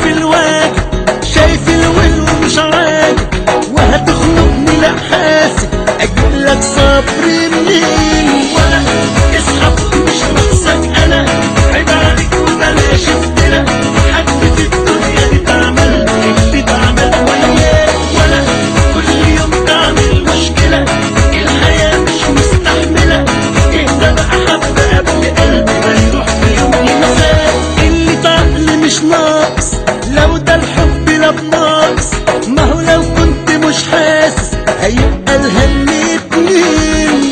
بالواجب شايف الول ومش عاجب وهتخنقني لا حاسب اجيب لك صبر منين ولا اسحب مش ناقصك انا عيب عليك وبلاش افترا حد في الدنيا دي تعمل اللي تعمل وياك ولا كل يوم تعمل مشكلة الحياة مش مستحملة اهدى بقى حبة قبل قلبي ما يروح في يوم ينساك اللي تعقل مش ناقص لو ده الحب لا بناقص ما هو لو كنت مش حاسس هيبقى الهم اتنين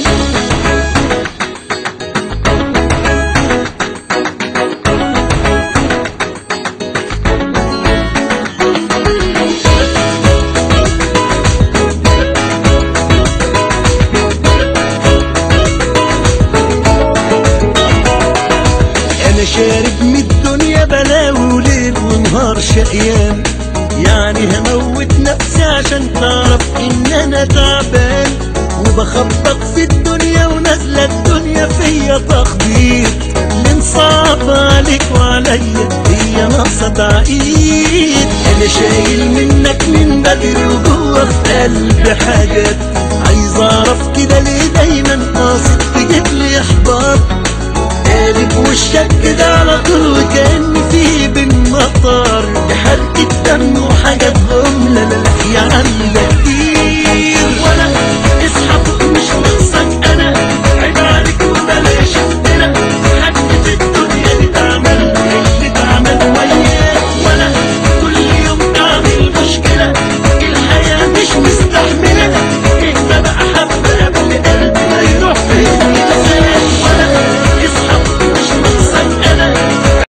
انا شارب من الدنيا بلاوي وليل ونهار شقيان يعني هموت نفسي عشان تعرف ان انا تعبان وبخبط في الدنيا ونازله الدنيا فيا تخبيط اللي مصعب عليك وعليا هي ناقصه تعقيد انا شايل منك من بدري وجوه في قلبي حاجات عايز اعرف كده ليه دايما قاصد تجيب لي احباط قالب وشك كده على طول وكان في بينا طار